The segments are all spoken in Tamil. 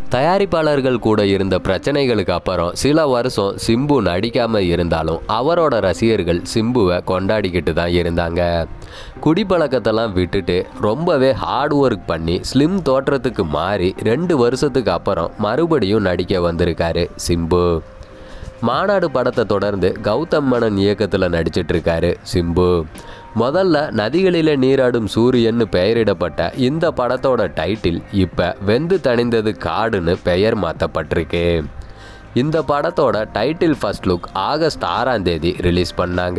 தயாரிப்பாளர்கள் கூட இருந்த பிரச்சனைகளுக்கு அப்புறம் சில வருஷம் சிம்பு நடிக்காம இருந்தாலும் அவரோட ரசிகர்கள் சிம்புவை கொண்டாடிக்கிட்டு தான் இருந்தாங்க குடிப்பழக்கத்தெல்லாம் விட்டுட்டு ரொம்பவே ஹார்ட் ஒர்க் பண்ணி ஸ்லிம் தோற்றத்துக்கு மாறி ரெண்டு வருஷத்துக்கு அப்புறம் மறுபடியும் நடிக்க வந்திருக்காரு சிம்பு மாநாடு படத்தை தொடர்ந்து கௌதம் மேனன் இயக்கத்தில் நடிச்சிட்டு இருக்காரு சிம்பு முதல்ல நதிகளிலே நீராடும் சூரியன்னு பெயரிடப்பட்ட இந்த படத்தோட டைட்டில் இப்போ வெந்து தணிந்தது காடுன்னு பெயர் மாற்றப்பட்டிருக்கு இந்த படத்தோட டைட்டில் ஃபர்ஸ்ட் லுக் ஆகஸ்ட் ஆறாம் தேதி ரிலீஸ் பண்ணாங்க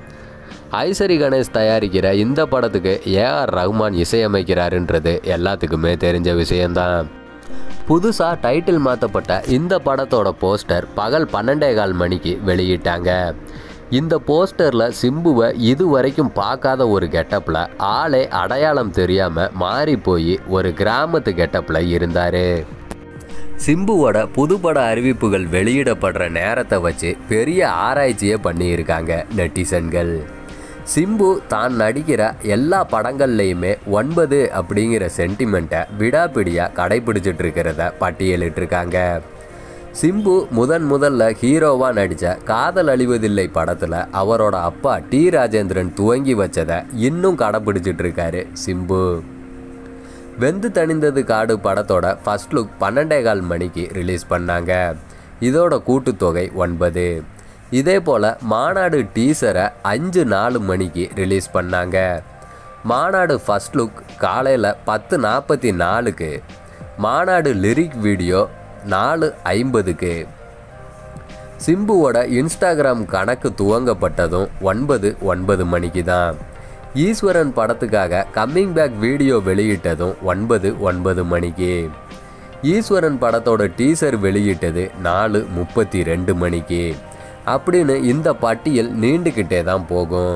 ஐசரி கணேஷ் தயாரிக்கிற இந்த படத்துக்கு ஏஆர் ரஹ்மான் இசையமைக்கிறாருன்றது எல்லாத்துக்குமே தெரிஞ்ச விஷயம்தான் புதுசாக டைட்டில் மாற்றப்பட்ட இந்த படத்தோட போஸ்டர் பகல் பன்னெண்டே கால் மணிக்கு வெளியிட்டாங்க இந்த போஸ்டரில் சிம்புவை இது வரைக்கும் பார்க்காத ஒரு கெட்டப்பில் ஆளே அடையாளம் தெரியாமல் மாறி போய் ஒரு கிராமத்து கெட்டப்பில் இருந்தார் சிம்புவோட புதுப்பட அறிவிப்புகள் வெளியிடப்படுற நேரத்தை வச்சு பெரிய ஆராய்ச்சியே பண்ணியிருக்காங்க நெட்டிசன்கள் சிம்பு தான் நடிக்கிற எல்லா படங்கள்லையுமே ஒன்பது அப்படிங்கிற சென்டிமெண்ட்டை விடாப்பிடியாக கடைபிடிச்சிட்டு இருக்கிறத பட்டியலிட்டிருக்காங்க சிம்பு முதன் முதல்ல ஹீரோவாக நடித்த காதல் அழிவதில்லை படத்தில் அவரோட அப்பா டி ராஜேந்திரன் துவங்கி வச்சதை இன்னும் கடைப்பிடிச்சிட்டு இருக்காரு சிம்பு வெந்து தணிந்தது காடு படத்தோட ஃபர்ஸ்ட் லுக் பன்னெண்டே கால் மணிக்கு ரிலீஸ் பண்ணாங்க இதோட கூட்டுத்தொகை ஒன்பது இதே போல் மாநாடு டீசரை அஞ்சு நாலு மணிக்கு ரிலீஸ் பண்ணாங்க மாநாடு ஃபர்ஸ்ட் லுக் காலையில் பத்து நாற்பத்தி நாலுக்கு மாநாடு லிரிக் வீடியோ நாலு ஐம்பதுக்கு சிம்புவோட இன்ஸ்டாகிராம் கணக்கு துவங்கப்பட்டதும் ஒன்பது ஒன்பது மணிக்கு தான் ஈஸ்வரன் படத்துக்காக கம்மிங் பேக் வீடியோ வெளியிட்டதும் ஒன்பது ஒன்பது மணிக்கு ஈஸ்வரன் படத்தோட டீசர் வெளியிட்டது நாலு முப்பத்தி ரெண்டு மணிக்கு அப்படின்னு இந்த பட்டியல் நீண்டுக்கிட்டே தான் போகும்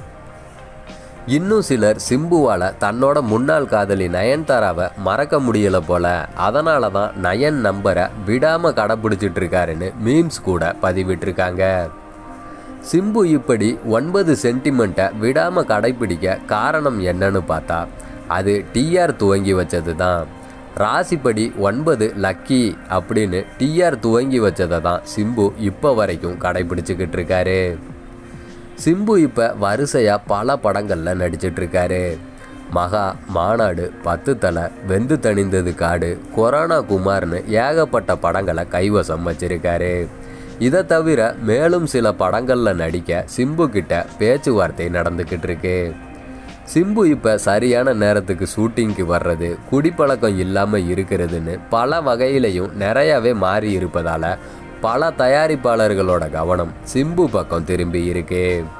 இன்னும் சிலர் சிம்புவால் தன்னோட முன்னாள் காதலி நயன்தாராவை மறக்க முடியல போல அதனால தான் நயன் நம்பரை விடாமல் கடைப்பிடிச்சிட்டு இருக்காருன்னு மீம்ஸ் கூட பதிவிட்டிருக்காங்க சிம்பு இப்படி ஒன்பது சென்டிமெண்ட்டை விடாமல் கடைப்பிடிக்க காரணம் என்னன்னு பார்த்தா அது டிஆர் துவங்கி வச்சது தான் ராசிப்படி ஒன்பது லக்கி அப்படின்னு டிஆர் துவங்கி வச்சதை தான் சிம்பு இப்போ வரைக்கும் கடைப்பிடிச்சிக்கிட்டு இருக்காரு சிம்பு இப்போ வரிசையாக பல படங்களில் நடிச்சிட்டு இருக்காரு மகா மாநாடு பத்து தலை வெந்து தணிந்தது காடு கொரோனா குமார்னு ஏகப்பட்ட படங்களை கைவசம் வச்சிருக்காரு இதை தவிர மேலும் சில படங்களில் நடிக்க சிம்பு கிட்ட பேச்சுவார்த்தை நடந்துக்கிட்டு இருக்கு சிம்பு இப்போ சரியான நேரத்துக்கு ஷூட்டிங்க்கு வர்றது குடிப்பழக்கம் இல்லாமல் இருக்கிறதுன்னு பல வகையிலையும் நிறையவே மாறி இருப்பதால் பல தயாரிப்பாளர்களோட கவனம் சிம்பு பக்கம் திரும்பி இருக்கு